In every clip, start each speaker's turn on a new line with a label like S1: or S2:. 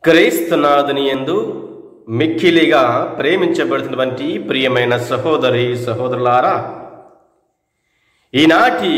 S1: క్రైస్తనాథుని యందు మిక్కిలిగా ప్రేమించబడుతున్నటువంటి ప్రియమైన సహోదరి సహోదరులారా ఈనాటి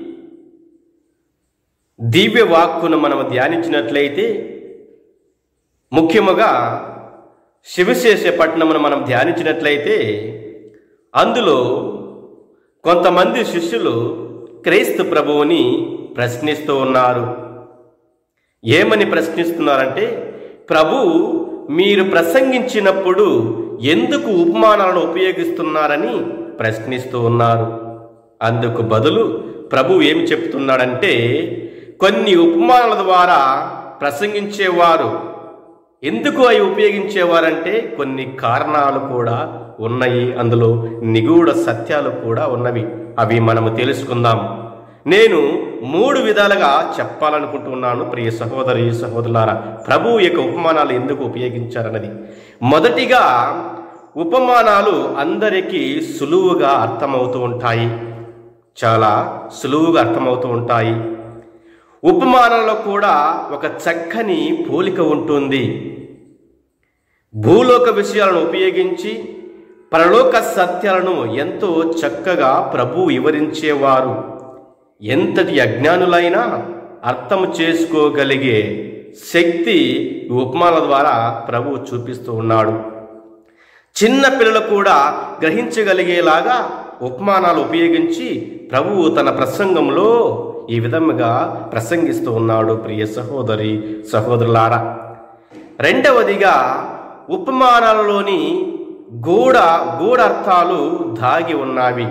S1: దివ్య వాక్కును మనం ధ్యానించినట్లయితే ముఖ్యముగా శివశేష పట్టణమును మనం ధ్యానించినట్లయితే అందులో కొంతమంది శిష్యులు క్రైస్తు ప్రభువుని ప్రశ్నిస్తూ ఉన్నారు ఏమని ప్రశ్నిస్తున్నారంటే ప్రభు మీరు ప్రసంగించినప్పుడు ఎందుకు ఉపమానాలను ఉపయోగిస్తున్నారని ప్రశ్నిస్తూ ఉన్నారు అందుకు బదులు ప్రభు ఏమి చెప్తున్నాడంటే కొన్ని ఉపమానాల ద్వారా ప్రసంగించేవారు ఎందుకు అవి ఉపయోగించేవారంటే కొన్ని కారణాలు కూడా ఉన్నాయి అందులో నిగూఢ సత్యాలు కూడా ఉన్నవి అవి మనము తెలుసుకుందాం నేను మూడు విధాలుగా చెప్పాలనుకుంటున్నాను ప్రియ సహోదరి సహోదరులారా ప్రభు యొక్క ఉపమానాలు ఎందుకు ఉపయోగించారన్నది మొదటిగా ఉపమానాలు అందరికీ సులువుగా అర్థమవుతూ ఉంటాయి చాలా సులువుగా అర్థమవుతూ ఉంటాయి ఉపమానాల్లో కూడా ఒక చక్కని పోలిక ఉంటుంది భూలోక విషయాలను ఉపయోగించి పరలోక సత్యాలను ఎంతో చక్కగా ప్రభు వివరించేవారు ఎంతటి అజ్ఞానులైనా అర్థం చేసుకోగలిగే శక్తి ఈ ఉపమానాల ద్వారా ప్రభు చూపిస్తూ ఉన్నాడు చిన్న పిల్లలు కూడా గ్రహించగలిగేలాగా ఉపమానాలు ఉపయోగించి ప్రభువు తన ప్రసంగంలో ఈ విధముగా ప్రసంగిస్తూ ఉన్నాడు ప్రియ సహోదరి సహోదరులారా రెండవదిగా ఉపమానాలలోని గూఢ గూఢార్థాలు దాగి ఉన్నవి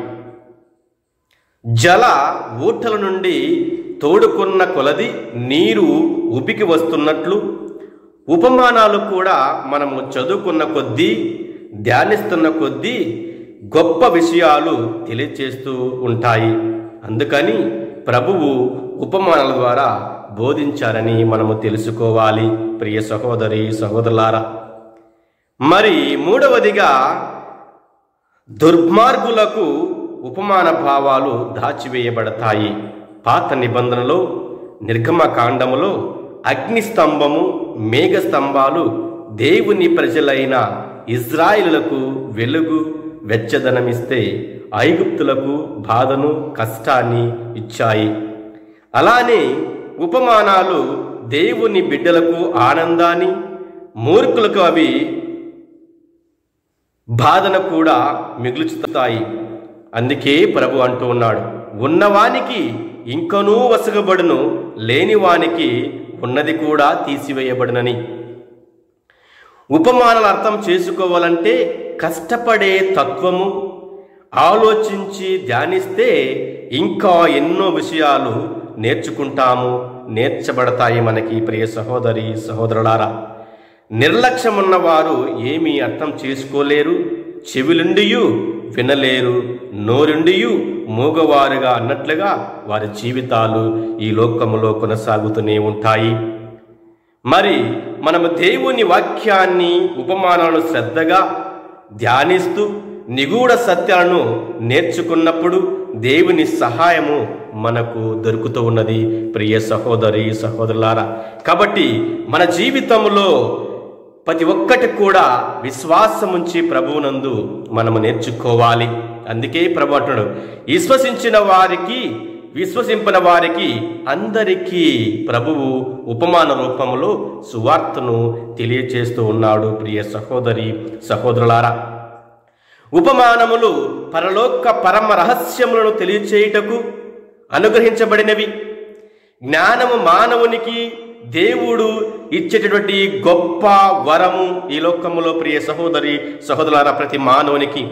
S1: జల ఊటల నుండి తోడుకున్న కొలది నీరు ఉపికి వస్తున్నట్లు ఉపమానాలు కూడా మనము చదువుకున్న కొద్దీ ధ్యానిస్తున్న కొద్దీ గొప్ప విషయాలు తెలియచేస్తూ ఉంటాయి అందుకని ప్రభువు ఉపమానాల ద్వారా బోధించారని మనము తెలుసుకోవాలి ప్రియ సహోదరి సహోదరులారా మరి మూడవదిగా దుర్మార్గులకు ఉపమాన భావాలు దాచివేయబడతాయి పాత నిబంధనలో నిర్గమకాండములో అగ్నిస్తంభము మేఘస్తంభాలు దేవుని ప్రజలైన ఇజ్రాయిలులకు వెలుగు వెచ్చదనమిస్తే ఐగుప్తులకు బాధను కష్టాన్ని ఇచ్చాయి అలానే ఉపమానాలు దేవుని బిడ్డలకు ఆనందాన్ని మూర్ఖులకు అవి బాధను కూడా మిగులుచుతాయి అందుకే ప్రభు అంటూ ఉన్నాడు ఉన్నవానికి ఇంకనూ వసగబడును లేనివానికి ఉన్నది కూడా తీసివేయబడునని ఉపమానాలు అర్థం చేసుకోవాలంటే కష్టపడే తత్వము ఆలోచించి ధ్యానిస్తే ఇంకా ఎన్నో విషయాలు నేర్చుకుంటాము నేర్చబడతాయి మనకి ప్రియ సహోదరి సహోదరులారా నిర్లక్ష్యమున్న వారు ఏమీ అర్థం చేసుకోలేరు చెవిలుండియు వినలేరు నోరుండియు మూగవారుగా అన్నట్లుగా వారి జీవితాలు ఈ లోకములో కొనసాగుతూనే ఉంటాయి మరి మనము దేవుని వాక్యాన్ని ఉపమానాలను శ్రద్ధగా ధ్యానిస్తూ నిగూఢ సత్యాలను నేర్చుకున్నప్పుడు దేవుని సహాయము మనకు దొరుకుతూ ఉన్నది ప్రియ సహోదరి సహోదరులారా కాబట్టి మన జీవితంలో ప్రతి ఒక్కటి కూడా విశ్వాసముంచి ప్రభువునందు మనము నేర్చుకోవాలి అందుకే ప్రభు అంటున్నాడు విశ్వసించిన వారికి విశ్వసింపని వారికి అందరికీ ప్రభువు ఉపమాన రూపములో సువార్తను తెలియచేస్తూ ఉన్నాడు ప్రియ సహోదరి సహోదరులారా ఉపమానములు పరలోక పరమ రహస్యములను తెలియచేయుటకు అనుగ్రహించబడినవి జ్ఞానము మానవునికి దేవుడు ఇచ్చేటటువంటి గొప్ప వరము ఈ లోకములో ప్రియ సహోదరి సహోదరులారా ప్రతి మానవునికి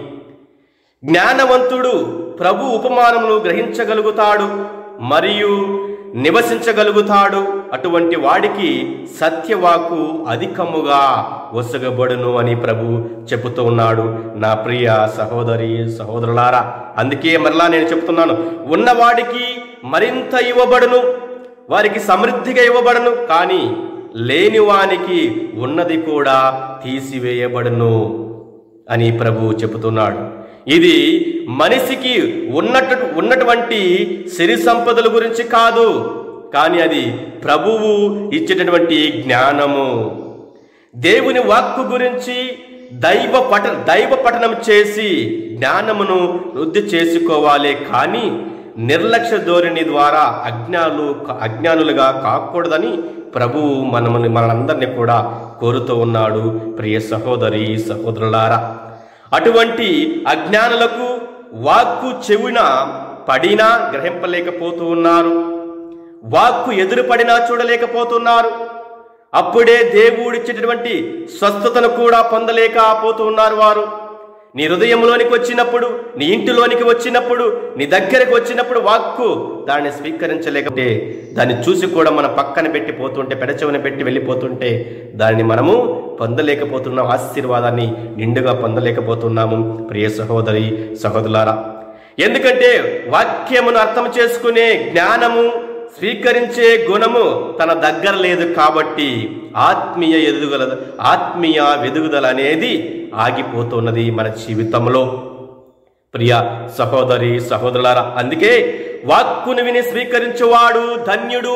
S1: జ్ఞానవంతుడు ప్రభు ఉపమానమును గ్రహించగలుగుతాడు మరియు నివసించగలుగుతాడు అటువంటి వాడికి సత్యవాకు అధికముగా ఒసగబడును అని ప్రభు చెబుతూ ఉన్నాడు నా ప్రియ సహోదరి సహోదరులారా అందుకే మరలా నేను చెప్తున్నాను ఉన్నవాడికి మరింత ఇవ్వబడును వారికి సమృద్ధిగా ఇవ్వబడను కానీ లేనివానికి ఉన్నది కూడా తీసివేయబడును అని ప్రభు చెబుతున్నాడు ఇది మనిషికి ఉన్నట్టు ఉన్నటువంటి సిరి సంపదల గురించి కాదు కానీ అది ప్రభువు ఇచ్చేటటువంటి జ్ఞానము దేవుని వాక్కు గురించి దైవ పఠ దైవ పఠనం చేసి జ్ఞానమును వృద్ధి చేసుకోవాలి కానీ నిర్లక్ష్య ధోరణి ద్వారా అజ్ఞాలు అజ్ఞానులుగా కాకూడదని ప్రభువు మనముని మనందరినీ కూడా కోరుతూ ఉన్నాడు ప్రియ సహోదరి సహోదరులారా అటువంటి అజ్ఞానులకు వాక్కు చెవిన పడినా గ్రహింపలేకపోతూ ఉన్నారు వాక్కు ఎదురుపడినా చూడలేకపోతున్నారు అప్పుడే దేవుడిచ్చేటటువంటి స్వస్థతను కూడా పొందలేకపోతూ ఉన్నారు వారు నీ హృదయంలోనికి వచ్చినప్పుడు నీ ఇంటిలోనికి వచ్చినప్పుడు నీ దగ్గరకు వచ్చినప్పుడు వాక్కు దాన్ని స్వీకరించలేకపోతే దాన్ని చూసి కూడా మన పక్కన పెట్టి పోతుంటే పెడచెవిన పెట్టి వెళ్ళిపోతుంటే దాన్ని మనము పొందలేకపోతున్నాం ఆశీర్వాదాన్ని నిండుగా పొందలేకపోతున్నాము ప్రియ సహోదరి సహోదరులారా ఎందుకంటే వాక్యమును అర్థం చేసుకునే జ్ఞానము స్వీకరించే గుణము తన దగ్గర లేదు కాబట్టి ఆత్మీయ ఎదుగుదల ఆత్మీయ వెదుగుదల అనేది ఆగిపోతున్నది మన జీవితంలో ప్రియ సహోదరి సహోదరులారా అందుకే వాక్కును విని స్వీకరించువాడు ధన్యుడు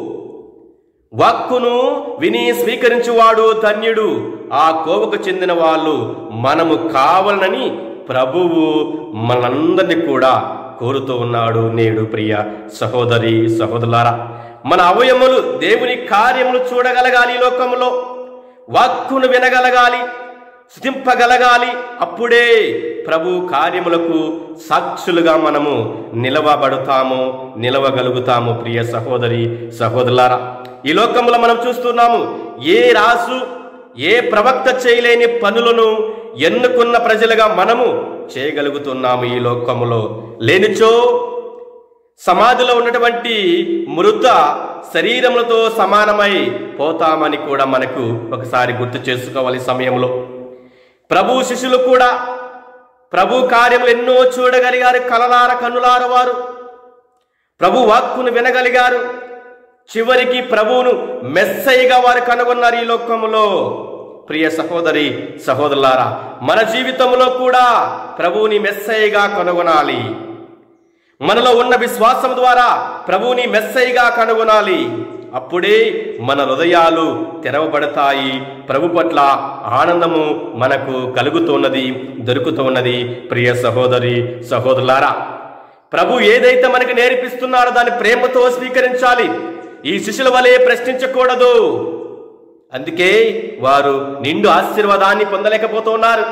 S1: వాక్కును విని స్వీకరించువాడు ధన్యుడు ఆ కోవకు చెందిన వాళ్ళు మనము కావాలని ప్రభువు మనందరినీ కూడా కోరుతూ ఉన్నాడు నేడు ప్రియ సహోదరి సహోదరులారా మన అవయములు దేవుని కార్యములు చూడగలగాలి ఈ లోకంలో వాక్కును వినగలగాలి స్థింపగలగాలి అప్పుడే ప్రభు కార్యములకు సాక్షులుగా మనము నిలవబడతాము నిలవగలుగుతాము ప్రియ సహోదరి సహోదరులారా ఈ లోకంలో మనం చూస్తున్నాము ఏ రాసు ఏ ప్రవక్త చేయలేని పనులను ఎన్నుకున్న ప్రజలుగా మనము చేయగలుగుతున్నాము ఈ లోకములో లేనిచో సమాధిలో ఉన్నటువంటి మృత శరీరములతో సమానమై పోతామని కూడా మనకు ఒకసారి గుర్తు చేసుకోవాలి ఈ సమయంలో ప్రభు శిష్యులు కూడా ప్రభు కార్యములు ఎన్నో చూడగలిగారు కలలార కన్నులార వారు ప్రభు వాక్కును వినగలిగారు చివరికి ప్రభువును మెస్సైగా వారు కనుగొన్నారు ఈ లోకములో ప్రియ సహోదరి సహోదరులారా మన జీవితంలో కూడా ప్రభువుని మెస్సైగా కనుగొనాలి మనలో ఉన్న విశ్వాసం ద్వారా ప్రభువుని మెస్సైగా కనుగొనాలి అప్పుడే మన హృదయాలు తెరవబడతాయి ప్రభు పట్ల ఆనందము మనకు కలుగుతున్నది దొరుకుతున్నది ప్రియ సహోదరి సహోదరులారా ప్రభు ఏదైతే మనకు నేర్పిస్తున్నారో దాన్ని ప్రేమతో స్వీకరించాలి ఈ శిష్యుల వలె ప్రశ్నించకూడదు అందుకే వారు నిండు ఆశీర్వాదాన్ని పొందలేకపోతున్నారు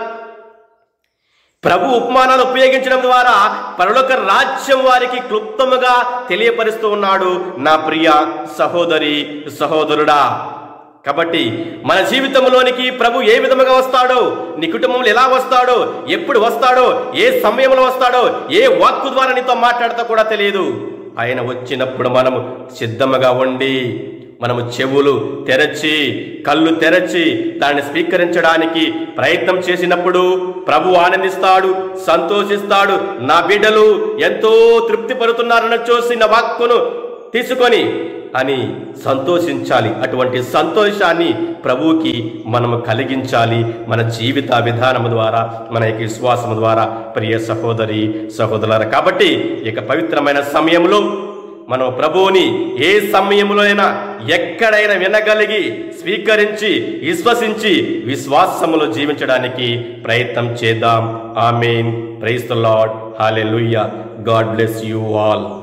S1: ప్రభు ఉపమానాలు ఉపయోగించడం ద్వారా పరలోక రాజ్యం వారికి క్లుప్తముగా తెలియపరుస్తూ ఉన్నాడు నా ప్రియ సహోదరి సహోదరుడా కాబట్టి మన జీవితంలోనికి ప్రభు ఏ విధముగా వస్తాడో నీ కుటుంబంలో ఎలా వస్తాడో ఎప్పుడు వస్తాడో ఏ సమయంలో వస్తాడో ఏ వాక్కు ద్వారా నీతో మాట్లాడుతా కూడా తెలియదు ఆయన వచ్చినప్పుడు మనము సిద్ధముగా ఉండి మనము చెవులు తెరచి కళ్ళు తెరచి దాన్ని స్వీకరించడానికి ప్రయత్నం చేసినప్పుడు ప్రభు ఆనందిస్తాడు సంతోషిస్తాడు నా బిడ్డలు ఎంతో తృప్తి పడుతున్నారని చూసి నా వాక్కును తీసుకొని అని సంతోషించాలి అటువంటి సంతోషాన్ని ప్రభువుకి మనము కలిగించాలి మన జీవిత విధానము ద్వారా మన యొక్క విశ్వాసము ద్వారా ప్రియ సహోదరి సహోదరులారా కాబట్టి ఇక పవిత్రమైన సమయంలో మనం ప్రభువుని ఏ సమయంలో అయినా ఎక్కడైనా వినగలిగి స్వీకరించి విశ్వసించి విశ్వాసములో జీవించడానికి ప్రయత్నం చేద్దాం amen praise the Lord hallelujah God bless you all